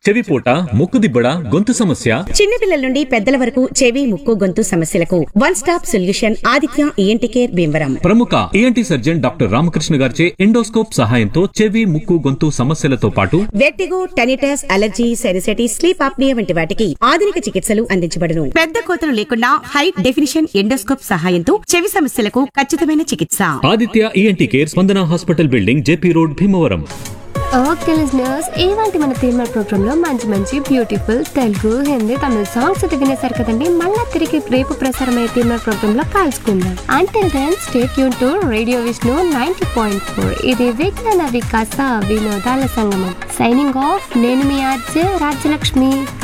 చెవిపోట ముక్కుదిబ్బడ గొంతు సమస్య చిన్నపిల్లల నుండి పెద్దల వరకు చెవి ముక్కు గొంతు సమస్యలకు one stop solution Aditya ENT care Bhimavaram ప్రముఖ ఏఎన్టీ సర్జన్ డాక్టర్ రామకృష్ణ గారిచే ఎండోస్కోప్ సహాయంతో చెవి ముక్కు గొంతు సమస్యలతో పాటు vertigo tinnitus allergy sinusitis sleep apnoea వంటి వాటికి ఆధునిక చికిత్సలు అందించబడును పెద్ద కోతలు లేకుండా హై డెఫినిషన్ ఎండోస్కోప్ సహాయంతో చెవి సమస్యలకు ఖచ్చితమైన చికిత్స Aditya ENT care Spandana hospital building JP road Bhimavaram okay listeners ఇవాంటి మన తీర్మాన ప్రోగ్రామ్ లో మంచి మంచి బ్యూటిఫుల్ తెలుగు హిందీ తమిళ సాంగ్స్ అయితే వినేశారు కదండి మళ్ళా తిరిగి రేపు ప్రసారమయ్యే తీర్మాన ప్రోగ్రామ్ లో కలుసుకుందాం అంటిల్ దెన్ స్టేట్ యూన్ to radio Vishnu ninety point four ఇది విజ్ఞాన వికాస వినోదాల సంగమం సైనింగ్ ఆఫ్ నేను మీ ఆర్జే రాజ్యలక్ష్మి